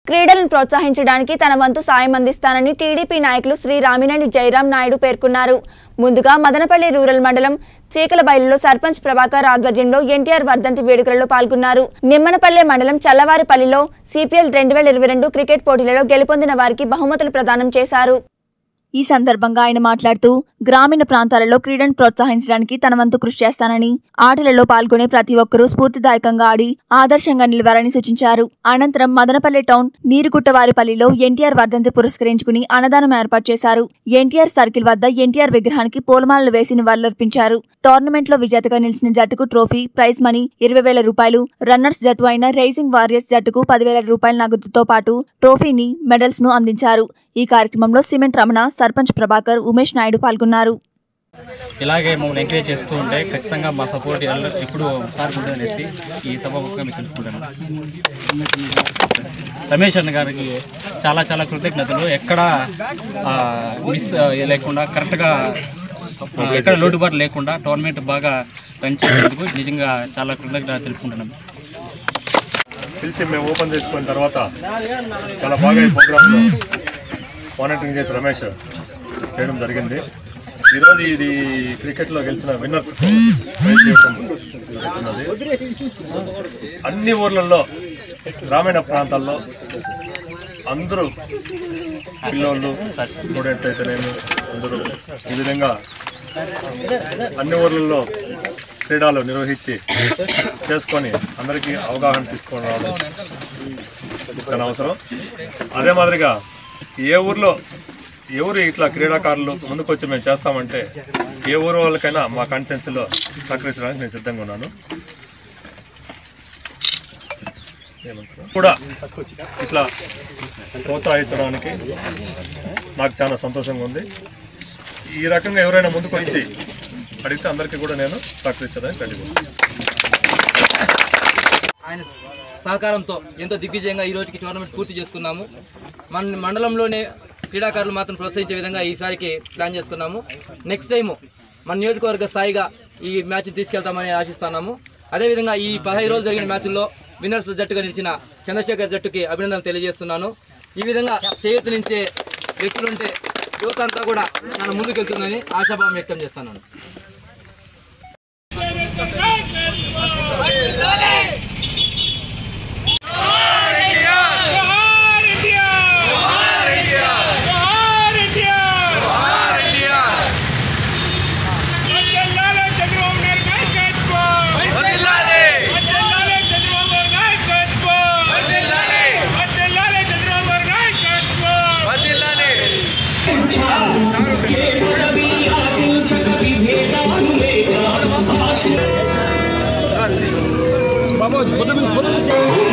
క్రీడలను ప్రోత్సహించడానికి తన వంతు సాయం అందిస్తానని టీడీపీ నాయకులు శ్రీ రామినేని జయరాం నాయుడు పేర్కొన్నారు ముందుగా మదనపల్లి రూరల్ మండలం చీకలబైలులో సర్పంచ్ ప్రభాకర్ ఆధ్వర్యంలో ఎన్టీఆర్ వర్ధంతి వేడుకలలో పాల్గొన్నారు నిమ్మనపల్లె మండలం చల్లవారిపల్లిలో సిపిఎల్ రెండు వేల ఇరవై రెండు క్రికెట్ పోటీలలో గెలుపొందిన వారికి బహుమతులు ప్రదానం చేశారు ఈ సందర్భంగా ఆయన మాట్లాడుతూ గ్రామీణ ప్రాంతాలలో క్రీడను ప్రోత్సహించడానికి తన వంతు కృషి చేస్తానని ఆటలలో పాల్గొనే ప్రతి ఒక్కరూ స్ఫూర్తిదాయకంగా ఆడి ఆదర్శంగా నిలవాలని సూచించారు అనంతరం మదనపల్లి టౌన్ నీరుగుట్టవారిపల్లిలో ఎన్టీఆర్ వర్ధంతి పురస్కరించుకుని అన్నదానం ఏర్పాటు చేశారు ఎన్టీఆర్ సర్కిల్ వద్ద ఎన్టీఆర్ విగ్రహానికి పూలమాలలు వేసి నివాళులర్పించారు టోర్నమెంట్ లో విజేతగా నిలిచిన జట్టుకు ట్రోఫీ ప్రైజ్ మనీ ఇరవై వేల రూపాయలు రన్నర్స్ జట్టు అయిన రైజింగ్ వారియర్స్ జట్టుకు పదివేల రూపాయల నగదుతో పాటు ట్రోఫీని మెడల్స్ ను అందించారు ఈ కార్యక్రమంలో సిమెంట్ రమణ సర్పంచ్ ప్రభాకర్ ఉమేష్ నాయుడు పాల్గొన్నారు ఇలాగే మమ్మల్ని ఎంకరేజ్ చేస్తూ ఉంటే ఖచ్చితంగా మా సపోర్ట్ ఎప్పుడు ఒకసారి ఉంటుందనేసి ఈ సభాముఖంగా మీకు తెలుసుకుంటాను రమేష్ అన్న గారికి చాలా చాలా కృతజ్ఞతలు ఎక్కడ మిస్ లేకుండా కరెక్ట్గా ఆ, ఎక్కడ లోటుబాటు లేకుండా టోర్నమెంట్ బాగా రన్ చేసేందుకు నిజంగా చాలా కృతజ్ఞత తెలుపుకుంటున్నాను పిలిచి మేము ఓపెన్ చేసుకున్న తర్వాత చాలా బాగా ఈ ప్రోగ్రాంలో మానిటరింగ్ చేసి రమేష్ చేయడం జరిగింది ఈరోజు ఇది క్రికెట్లో గెలిచిన విన్నర్స్ ప్రైజ్ ఇవ్వడం జరుగుతున్నది అన్ని ఊర్లలో గ్రామీణ ప్రాంతాల్లో అందరూ పిల్లోళ్ళు స్టూడెంట్స్ అయితేనేమి అందరూ ఈ విధంగా అన్ని ఊర్లలో క్రీడలు నిర్వహించి చేసుకొని అందరికీ అవగాహన తీసుకొని రావడం చాలా అవసరం అదే మాదిరిగా ఏ ఊర్లో ఎవరు ఇట్లా క్రీడాకారులు ముందుకు వచ్చి మేము చేస్తామంటే ఏ ఊరు వాళ్ళకైనా మా కాన్స్టిట్యున్సీలో సహకరించడానికి నేను సిద్ధంగా ఉన్నాను ఏమంటారు? కూడా ఇట్లా ప్రోత్సహించడానికి నాకు చాలా సంతోషంగా ఉంది ఈ రకంగా ఎవరైనా ముందుకు వచ్చి అడిగితే అందరికీ కూడా నేను సహకరించడానికి రెడీ ఆయన సహకారంతో ఎంతో దిగ్విజయంగా ఈ రోజుకి టోర్నమెంట్ పూర్తి చేసుకున్నాము మన మండలంలోనే క్రీడాకారులు మాత్రం ప్రోత్సహించే విధంగా ఈసారికి ప్లాన్ చేసుకున్నాము నెక్స్ట్ టైము మన నియోజకవర్గ స్థాయిగా ఈ మ్యాచ్ తీసుకెళ్తామని ఆశిస్తున్నాము అదేవిధంగా ఈ పదహైదు రోజులు జరిగిన మ్యాచ్ల్లో విన్నర్స్ జట్టుగా నిలిచిన చంద్రశేఖర్ జట్టుకి అభినందనలు తెలియజేస్తున్నాను ఈ విధంగా చేయూతనించే వ్యక్తులుంటే యువత అంతా కూడా చాలా ముందుకెళ్తుందని ఆశాభావం వ్యక్తం చేస్తున్నాను బాబు